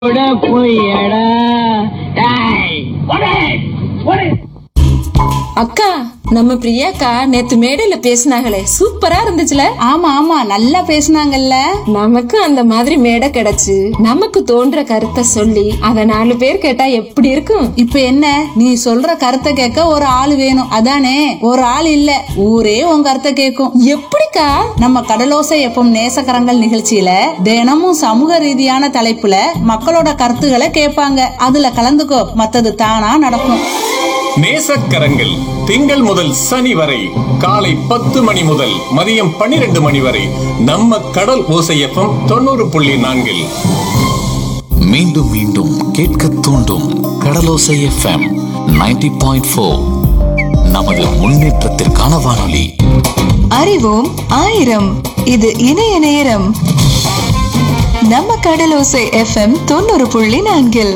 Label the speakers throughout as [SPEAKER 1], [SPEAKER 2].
[SPEAKER 1] கூட பொய்யடா டேய் ஒரே ஒரே
[SPEAKER 2] அக்கா நம்ம பிரியாக்கா நேத்து மேடையில பேசினாங்களே சூப்பரா இருந்துச்சுல
[SPEAKER 3] ஆமா ஆமா நல்லா பேசுனாங்கல்ல
[SPEAKER 2] நமக்கு அந்த மாதிரி மேடை கிடைச்சு நமக்கு தோன்ற கருத்தை சொல்லி அத நாலு பேர் கேட்டா எப்படி இருக்கும்
[SPEAKER 3] இப்ப என்ன நீ சொல்ற கருத்தை கேட்க ஒரு ஆள் வேணும் அதானே ஒரு ஆள் இல்ல ஊரே உன் கருத்தை கேட்கும்
[SPEAKER 2] எப்படிக்கா
[SPEAKER 3] நம்ம கடலோசை எப்பம் நேசக்கரங்கள் நிகழ்ச்சியில தினமும் சமூக ரீதியான தலைப்புல மக்களோட கருத்துக்களை கேட்பாங்க அதுல கலந்துக்கோ மத்தது தானா நடக்கும்
[SPEAKER 4] நேசக்கரங்கள் திங்கள் முதல் சனி வரை காலை பத்து மணி முதல் மதியம் பன்னிரண்டு மணி வரை நம்ம கடல் ஓசையப்பம் தொண்ணூறு புள்ளி நான்கில்
[SPEAKER 5] மீண்டும் மீண்டும் கேட்க தூண்டும் கடலோசை எஃப்எம் 90.4 பாயிண்ட் நமது முன்னேற்றத்திற்கான வானொலி
[SPEAKER 6] அறிவோம் ஆயிரம் இது இணைய நேரம் நம்ம கடலோசை எஃப்எம் தொண்ணூறு புள்ளி நான்கில்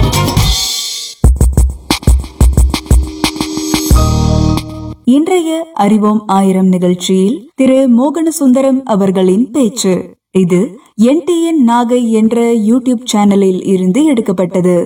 [SPEAKER 7] இன்றைய அறிவோம் ஆயிரம் நிகழ்ச்சியில் திரு மோகன சுந்தரம் அவர்களின் பேச்சு இது என்டிஎன் நாகை என்ற யூடியூப் சேனலில் இருந்து எடுக்கப்பட்டது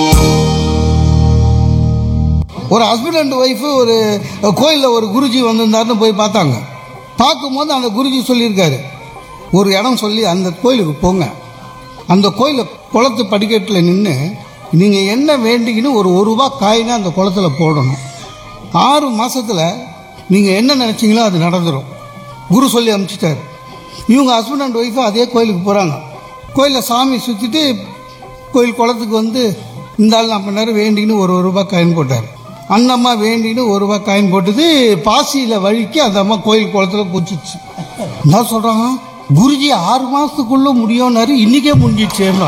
[SPEAKER 8] ஒரு ஹஸ்பண்ட் அண்ட் ஒய்ஃபு ஒரு கோயிலில் ஒரு குருஜி வந்திருந்தாருன்னு போய் பார்த்தாங்க பார்க்கும்போது அந்த குருஜி சொல்லியிருக்காரு ஒரு இடம் சொல்லி அந்த கோயிலுக்கு போங்க அந்த கோயிலில் குளத்து படிக்கட்டில் நின்று நீங்கள் என்ன வேண்டிக்கின்னு ஒரு ஒரு ரூபா காயினை அந்த குளத்துல போடணும் ஆறு மாசத்துல நீங்கள் என்ன நினச்சிங்களோ அது நடந்துடும் குரு சொல்லி அனுப்பிச்சிட்டாரு இவங்க ஹஸ்பண்ட் அண்ட் ஒய்ஃபு அதே கோயிலுக்கு போகிறாங்க கோயிலில் சாமி சுற்றிட்டு கோயில் குளத்துக்கு வந்து இந்த ஆள் நம்ம நேரம் வேண்டின்னு ஒரு ஒரு ரூபாய் காயின் போட்டார் அந்த அம்மா வேண்டின்னு ஒரு ரூபாய் காயின் போட்டது பாசியில் வழிக்கு அந்த அம்மா கோயில் குளத்துல குச்சிச்சு என்ன சொல்கிறாங்க குருஜி ஆறு மாதத்துக்குள்ளே முடியும்னாரு இன்றைக்கே முடிஞ்சிடுச்சேன்னா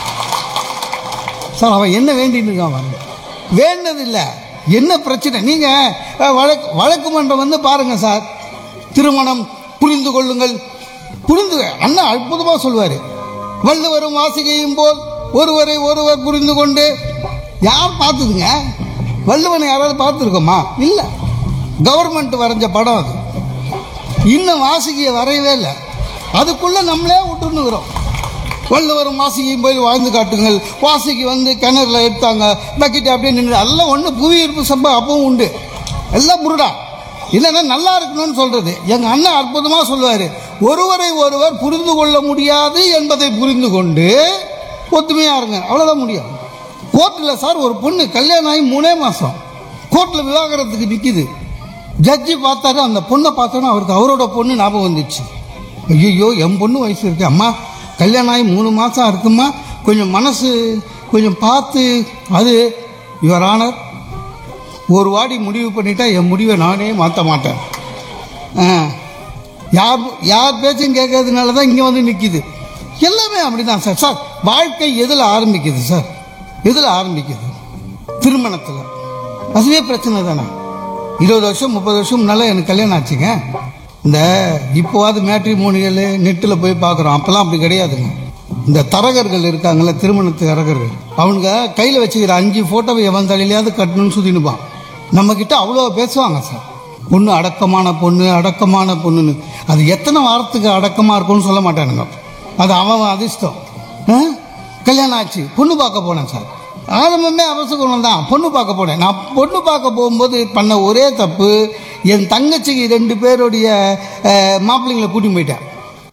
[SPEAKER 8] சார் அவன் என்ன வேண்டின்னு இருக்கான் பாருங்க வேண்டது இல்லை என்ன பிரச்சனை நீங்கள் வழக்கு வழக்கு மன்றம் வந்து பாருங்க சார் திருமணம் புரிந்து கொள்ளுங்கள் புரிந்து அண்ணா அற்புதமாக சொல்வார் வள்ளுவரும் வாசிகையும் போல் ஒருவரை ஒருவர் புரிந்து கொண்டு யார் பார்த்ததுங்க வள்ளுவனை யாராவது பார்த்துருக்கோமா இல்லை கவர்மெண்ட் வரைஞ்ச படம் அது இன்னும் வாசிகையை வரையவே இல்லை அதுக்குள்ளே நம்மளே விட்டுருந்துக்கிறோம் வள்ளுவரும் வாசிகையும் போய் வாழ்ந்து காட்டுங்கள் வாசிக்கு வந்து கிணறுல எடுத்தாங்க பக்கெட் அப்படியே நின்று எல்லாம் ஒன்று புவியீர்ப்பு சம்பவம் அப்பவும் உண்டு எல்லாம் புருடா இல்லைன்னா நல்லா இருக்கணும்னு சொல்றது எங்க அண்ணன் அற்புதமாக சொல்லுவார் ஒருவரை ஒருவர் புரிந்து கொள்ள முடியாது என்பதை புரிந்து கொண்டு ஒத்துமையா இருங்க அவ்வளோதான் முடியும் கோர்ட்டில் சார் ஒரு பொண்ணு கல்யாணம் ஆகி மூணே மாதம் கோர்ட்டில் விவாகரத்துக்கு நிற்கிது ஜட்ஜி பார்த்தாரு அந்த பொண்ணை பார்த்தோன்னா அவருக்கு அவரோட பொண்ணு ஞாபகம் வந்துச்சு ஐயோ என் பொண்ணு வயசு இருக்கு அம்மா கல்யாணம் ஆகி மூணு மாதம் இருக்குமா கொஞ்சம் மனசு கொஞ்சம் பார்த்து அது யுவர் ஆனர் ஒரு வாடி முடிவு பண்ணிட்டா என் முடிவை நானே மாற்ற மாட்டேன் ஆ. யார் யார் பேச்சும் கேட்கறதுனால தான் இங்கே வந்து நிற்கிது எல்லாமே அப்படிதான் சார் சார் வாழ்க்கை எதில் ஆரம்பிக்குது சார் எதில் ஆரம்பிக்குது திருமணத்தில் அதுவே பிரச்சனை தானே இருபது வருஷம் முப்பது வருஷம் முன்னால் எனக்கு கல்யாணம் ஆச்சுங்க இந்த இப்போவாது மேட்ரி மோனிகள் நெட்டில் போய் பார்க்குறோம் அப்போல்லாம் அப்படி கிடையாதுங்க இந்த தரகர்கள் இருக்காங்கல்ல திருமணத்து தரகர்கள் அவங்க கையில் வச்சுக்கிற அஞ்சு ஃபோட்டோவை எவன் தலையிலையாவது கட்டணும்னு சுற்றினுப்பான் நம்மக்கிட்ட அவ்வளோ பேசுவாங்க சார் பொண்ணு அடக்கமான பொண்ணு அடக்கமான பொண்ணுன்னு அது எத்தனை வாரத்துக்கு அடக்கமாக இருக்கும்னு சொல்ல மாட்டானுங்க அது அவன் அவன் அதிர்ஷ்டம் ஆ? கல்யாணம் ஆச்சு பொண்ணு பார்க்க போனேன் சார் ஆரம்பமே அவசகுணம் தான் பொண்ணு பார்க்க போனேன் நான் பொண்ணு பார்க்க போகும்போது பண்ண ஒரே தப்பு என் தங்கச்சிக்கு ரெண்டு பேருடைய அஹ், மாப்பிள்ளைங்களை கூட்டின்னு போயிட்டேன்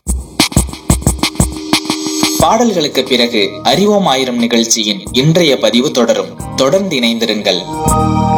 [SPEAKER 9] பாடல்களுக்கு பிறகு அறிவோம் ஆயிரம் நிகழ்ச்சியின் இன்றைய பதிவு தொடரும் தொடர்ந்து இணைந்திருங்கள்